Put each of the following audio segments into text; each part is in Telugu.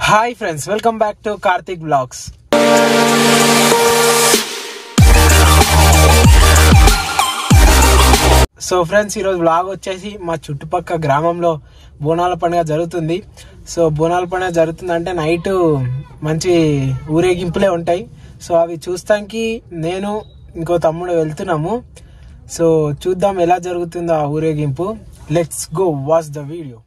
Hi friends welcome back to Karthik blogs so friends ఈరోజు బ్లాగ్ వచ్చేసి మా చుట్టుపక్కల గ్రామంలో బోనాల పండుగ జరుగుతుంది సో బోనాల పండుగ జరుగుతుందంటే నైట్ మంచి ఊరేగింపులే ఉంటాయి సో అవి చూస్తానికి నేను ఇంకో తమ్ముడు వెళ్తున్నాము సో చూద్దాం ఎలా జరుగుతుందో ఆ ఊరేగింపు let's go watch the video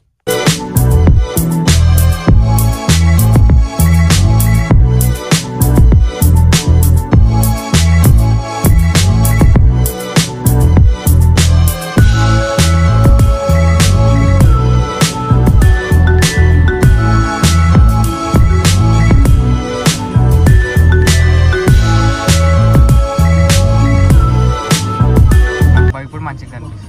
ఇప్పుడు మంచిగా కనిపిస్తుంది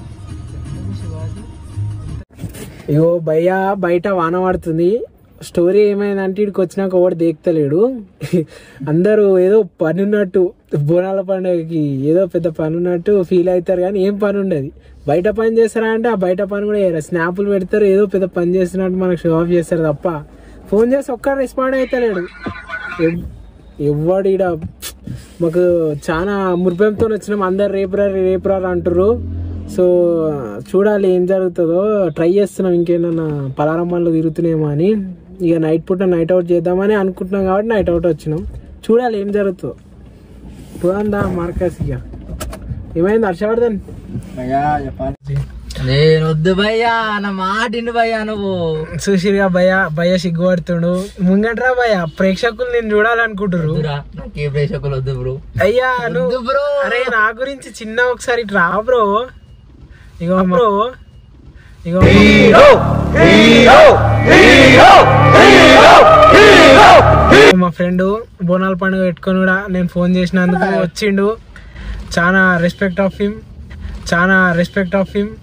ఇగో భయ్య బయట వాన పడుతుంది స్టోరీ ఏమైందంటే ఇక్కడికి వచ్చినాక ఒకటి దేక్తలేడు అందరూ ఏదో పని ఉన్నట్టు బోనాల పండుగకి ఏదో పెద్ద పని ఉన్నట్టు ఫీల్ అవుతారు కానీ ఏం పని ఉండదు బయట పని చేస్తారా అంటే ఆ బయట పని కూడా చేయరు స్నాపులు పెడతారు ఏదో పెద్ద పని చేస్తున్నట్టు మనకు షో ఆఫ్ చేస్తారు తప్ప ఫోన్ చేసి ఒక్క రెస్పాండ్ అవుతలేడు ఎవ్- ఎవ్వడు ఈడ మాకు చాలా మురిపెంతో వచ్చినాం అందరు రేపురా రేపురా అంటారు సో చూడాలి ఏం జరుగుతుందో ట్రై చేస్తున్నాం ఇంకేమన్నా పలారమ్మలు తిరుగుతున్నాయేమో అని ఇక నైట్ పూట నైట్ అవుట్ చేద్దామని అనుకుంటున్నాం కాబట్టి నైట్ అవుట్ వచ్చినాం చూడాలి ఏం జరుగుతుందో పోదా మార్కస్ ఇక ఏమైంది హర్షవర్ధన్ నేను వద్దు భయ్యా నా మాట ఇండు భయ్యా నువ్వు సుశీర్గా భయ భయ సిగ్గుపడుతుడు ముంగట్రా భయ ప్రేక్షకులు నేను చూడాలనుకుంటున్నారు వద్దురా నాకు ఏ ప్రేక్షకులు వద్దు బ్రో అయ్యా నువ్వు వద్దు బ్రో అరే నా గురించి చిన్న ఒకసారి ఇటు రా బ్రో ఇగో బ్రో ఇగో మా ఫ్రెండ్ బోనాల పండుగ పెట్టుకొని కూడా నేను ఫోన్ చేసినందుకు వచ్చిండు చాలా రెస్పెక్ట్ ఆఫ్ హిమ్ చాలా రెస్పెక్ట్ ఆఫ్ హిమ్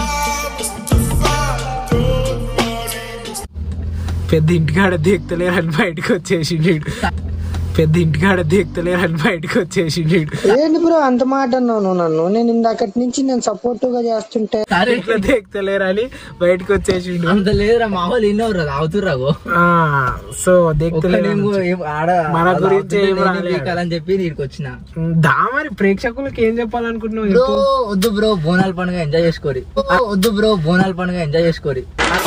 పెద్ద ఇంటికాడ దిగుతలేరని బయటకు వచ్చేసిండు ఈడు. పెద్ద ఇంటికాడ దిగుతలేరని బయటకు వచ్చేసిండు ఈడు. ఏంటి బ్రో అంత మాట అన్నావు నువ్వు నన్ను నేను ఇందాకటి నుంచి నేను సపోర్టివ్ గా చేస్తుంటే సరే ఇట్లా దిగుతలేరని బయటకు వచ్చేసిండు అంత లేదురా మా వాళ్ళు ఇన్నవరా తాగుతుర్రాగో ఆ, సో ఒక్క దిగుతలేరు నేను ఏం ఆడ మన గురించి ఏం రాలేదు. పీకాలని చెప్పి నీకు వచ్చిన దా మరి ప్రేక్షకులకి ఏం చెప్పాలనుకుంటున్నావు బ్రో చెప్పు. వద్దు బ్రో బోనాల పండుగ ఎంజాయ్ చేసుకోరి వద్దు బ్రో బోనాల పండుగ ఎంజాయ్ చేసుకోరి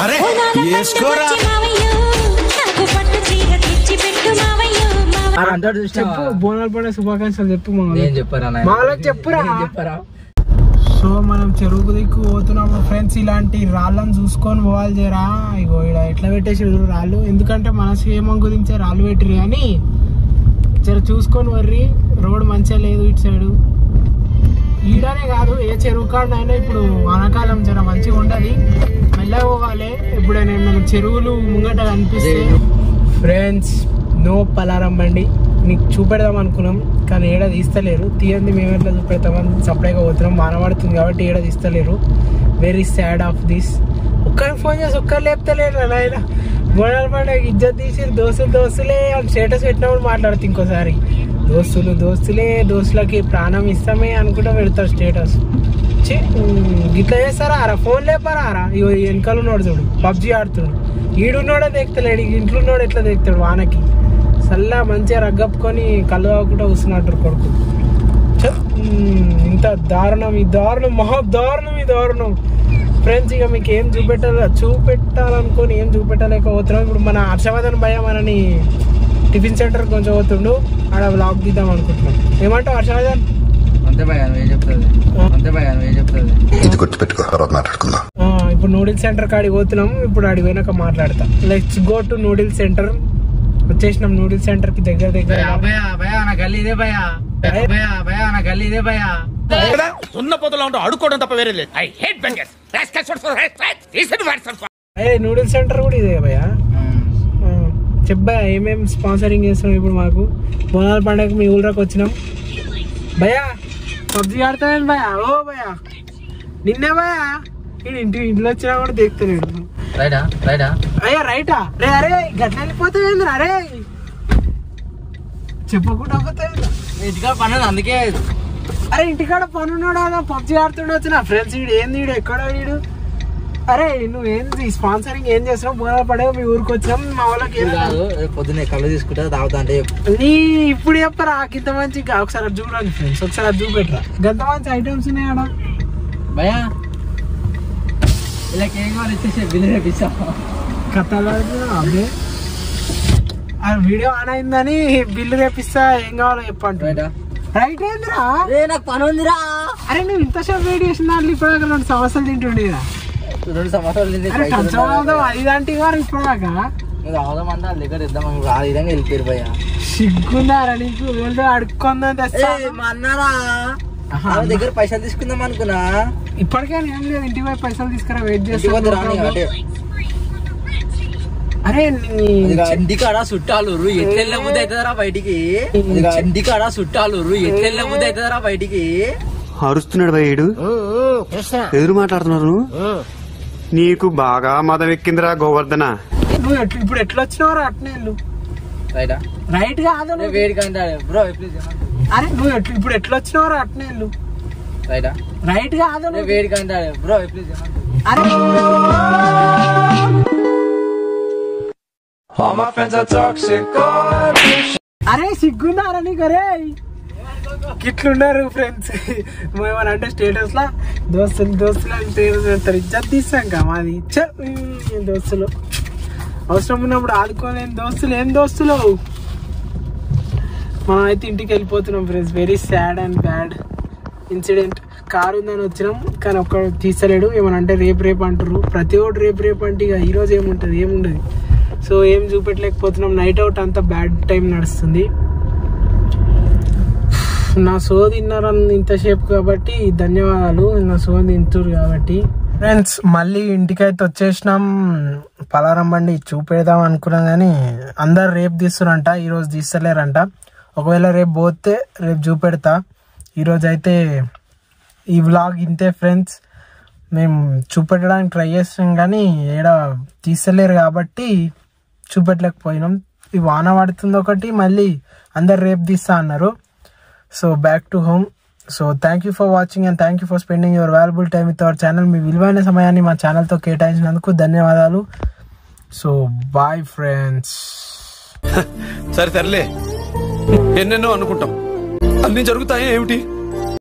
అంటాడు చెప్పు చూసినావా బోనాల పండుగ శుభాకాంక్షలు చెప్పు మా నేను చెప్పరా నాయన? మా వాళ్ళకి చెప్పురా. నేను చెప్పరా సో మనం చెరువు దిక్కు పోతున్నాము ఫ్రెండ్స్ ఇలాంటి రాళ్ళని చూసుకొని పోవాలి చేరా ఇగో ఇక్కడ ఎట్లా పెట్టేసి రాళ్ళు ఎందుకంటే మన క్షేమం గురించే రాళ్ళు పెట్టిరు కానీ జర చూసుకొని వర్రి రోడ్ మంచిగా లేదు ఇటు సైడు ఈడనే కాదు ఏ చెరువు కాడనైనా ఇప్పుడు వానాకాలం జర మంచిగా ఉండాలి మెల్లగా పోవాలి ఎప్పుడైనా ఏమైనా చెరువులు ముంగట కనిపిస్తే ఫ్రెండ్స్ నో పలారం బండి మీకు చూపెడదాం అనుకున్నాం కానీ ఏడ తీస్తలేరు తీయండి మేము ఎట్లా చూపెడతామని సపరేట్గా పోతున్నాం వాన పడుతుంది కాబట్టి ఏడ తీస్తలేరు వెరీ సాడ్ ఆఫ్ దిస్ ఒక్కరికి ఫోన్ చేసి ఒక్కరు లేపుతలేరు నాయన బోనాల పండుగ ఇజ్జత్ తీసి దోస్తులు దోస్తులే అని స్టేటస్ పెట్టినప్పుడు మాట్లాడుతుంది ఇంకోసారి దోస్తులు దోస్తులే దోస్తులకి ప్రాణం ఇస్తామే అనుకుంటా పెడతారు స్టేటస్ ఛీ, ఉమ్, గిట్లా చేస్తారా ఆరా ఫోన్ లేపారా ఆరా ఇగో ఈ వెనకాల ఉన్నాడు చూడు పబ్జి ఆడుతుడు ఈడున్నోడే దేక్తలేడు ఈ ఇంట్లో ఉన్నోడు ఎట్లా దేక్తాడు వానకి చల్ల మంచిగా రగ్గప్పుకొని కళ్ళు తాగకుండా కూర్చున్నట్టు కొడుకు ఛ, ఉమ్, ఇంత దారుణం ఈ దారుణం మహా దారుణం ఈ దారుణం ఫ్రెండ్స్ ఇక మీకు ఏం చూపెట్టాల చూపెట్టాలనుకొని ఏం చూపెట్టలేకపోతున్నాం ఇప్పుడు మన హర్షవర్ధన్ భయ మనని టిఫిన్ సెంటర్ కొంచెం పోతుండు ఆడ బ్లాగ్ తీద్దాం అనుకుంటున్నాం ఏమంటావు హర్షవర్ధన్ అంతే భయ నువ్వు ఏం చెప్తుంది అంతే భయ నువ్వు ఏం చెప్తుంది ఇది గుర్తుపెట్టుకో తర్వాత మాట్లాడుకుందాం ఆ, ఇప్పుడు నూడిల్స్ సెంటర్ కాడికి పోతున్నాం ఇప్పుడు ఆడికి పోయినాక మాట్లాడతా let's go to noodles centre వచ్చేసినాం నూడిల్స్ సెంటర్ కి దగ్గర దగ్గర భయ భయ నా గల్లీ ఇదే భయ భయ భయ నా గల్లీ ఇదే భయ ఉన్న పొదలో ఉంటూ అడుక్కోవడం తప్ప వేరే లేదు ఐ హేట్ బెంగర్స్ అయ్యే నూడిల్స్ సెంటర్ కూడా ఇదే భయ్యా చెప్పా ఏమేం స్పాన్సరింగ్ చేస్తున్నాం ఇప్పుడు మాకు బోనాల పండగకి మీ ఊళ్ళోకి వచ్చినాం భయ్యా పబ్జి ఆడతాను భయ్యా ఓ భయ్యా నిన్నే భయ్యా నేను ఇంటి ఇంట్లో వచ్చినా కూడా দেখతలేడు రైటా రైటా అయ్యా రైటా రే అరే గట్ల వెళ్ళిపోతావేంద్ర అరే చెప్పకుండా పోతావేంద్ర ఇంటికాడ పన్నది అందుకే అరే ఇంటికాడ పనున్నాడు పబ్జి ఆడుతుండొచ్చు నా ఫ్రెండ్స్ వీడు ఏంది వీడు ఎక్కడ వీడు అరే నువ్వు ఏంది స్పాన్సరింగ్ ఏం చేస్తున్నావు బోనాలు పడే మీ ఊరికి వచ్చినాం మా వాళ్ళకి ఏం ఇది కాదు రేపు పొద్దున్నే కళ్ళు తీసుకుంటా తాగుతా అంటే చెప్పు. నీ ఇప్పుడు చెప్పరా ఇంత మంచి గా- ఒకసారి అది చూడండి ఫ్రెండ్స్ ఒకసారి అది చూపెట్టరా గంత మంచి ఐటమ్స్ ఉన్నాయి ఆడ భయా ఇలా ఏం కావాలి ఇచ్చేసి బిల్లు రేపిస్తా కథలు అదే ఆ వీడియో ఆన్ అయిందని బిల్లు రేపిస్తా ఏం కావాలో చెప్పండి రైటా రైట్ ఏందిరా రే నాకు పని ఉందిరా అరే నువ్వు ఇంతసేపు వెయిట్ చేసిన దాంట్లో ఇప్పుడు దాకా రెండు సమస్యలు తింటుండేదా రెండు సంవత్సరాలు తింది అరే పైసలు కొంచెం ఉన్నాయి. అవుదాం అది దాంటి వారు ఇప్పుడు దాకా నువ్వు రావడం అంటే వాళ్ళ దగ్గర ఇద్దాం ఆ విధంగా వెళ్ళిపోయారు భయ్యా సిగ్గుందారా నీకు ఏంటో అడుక్కుందని తెస్తా మా అన్నారా వాళ్ళ దగ్గర పైసలు తీసుకుందాం అనుకున్నా ఇప్పటికే ఏం లేదు ఇంటికి పోయి పైసలు తీసుకురా వెయిట్ ఇంటికి పోతే రాని చేస్తా అంటే అరే నీ- ఇదిగో ఇంటికాడ చుట్టాలు ఎట్లా వెళ్ళబుద్ధి అవుతుందరా బయటికి ఇదిగో ఇంటికాడ చుట్టాలు ఎట్లా వెళ్ళబుద్ధి అవుతుందరా బయటికి అరుస్తున్నాడు భయ్యుడు ఎదురు మాట్లాడుతున్నారు నీకు బాగా మదం ఎక్కిందిరా గోవర్ధన నువ్వు ఎట్ల- ఇప్పుడు ఎట్లా వచ్చినావు అట్నే వెళ్ళు రైటా రైట్ కాదు నువ్వు. వేడిగా అంటాడు బ్రో ప్లీజ్ అరే నువ్వు ఎట్ల- ఇప్పుడు ఎట్లా వచ్చినావు అట్నే వెళ్ళు రైటా రైట్ కాదు నువ్వు. వేడిగా అంటాడు బ్రో ప్లీజ్ అరే అరే సిగ్గున్నారా నీకు అరే ఇట్లున్నారు ఫ్రెండ్స్ మేమని అంటే స్టేటస్ లా దోస్తులు దోస్తులు అంటే అంటారు ఇజ్జత్ తీస్తాం కా మాది చ్చ, ఈ దోస్తులు అవసరం ఉన్నప్పుడు ఆదుకోలేని దోస్తులు ఏం దోస్తులు మనం అయితే ఇంటికి వెళ్ళిపోతున్నాం friends very sad and bad incident car ఉందని వచ్చినాం కానీ ఒక్క తీస్తలేడు ఏమని అంటే రేపు రేపు అంటారు ప్రతి ఒక్కటి రేపు రేపు అంటే ఇక ఈ రోజు ఏముంటుంది ఏముండదు సో ఏం చూపెట్టలేకపోతున్నాం నైట్ అవుట్ అంతా బ్యాడ్ టైం నడుస్తుంది నా సోది విన్నారని ఇంతసేపు కాబట్టి ధన్యవాదాలు నా సోది తింటురు కాబట్టి ఫ్రెండ్స్ మళ్ళీ ఇంటికైతే వచ్చేసినాం పలారం బండి చూపేద్దాం అనుకున్నాం కానీ అందరు రేపు తీస్తురంట ఈరోజు తీస్తలేరంట ఒకవేళ రేపు పోతే రేపు చూపెడతా ఈరోజు అయితే ఈ వ్లాగ్ ఇంతే ఫ్రెండ్స్ మేము చూపెట్టడానికి ట్రై చేస్తాం కానీ ఏడ తీస్తలేరు కాబట్టి చూపెట్టలేకపోయినాం ఈ వాన పడుతుంది ఒకటి మళ్ళీ అందరు రేపు తీస్తా అన్నారు so back to home so thank you for watching and thank you for spending your valuable time with our channel మీ విలువైన సమయాన్ని మా ఛానల్తో కేటాయించినందుకు ధన్యవాదాలు సో బాయ్ ఫ్రెండ్స్ సరే సర్లే ఎన్నెన్నో అనుకుంటాం అన్ని జరుగుతాయి ఏమిటి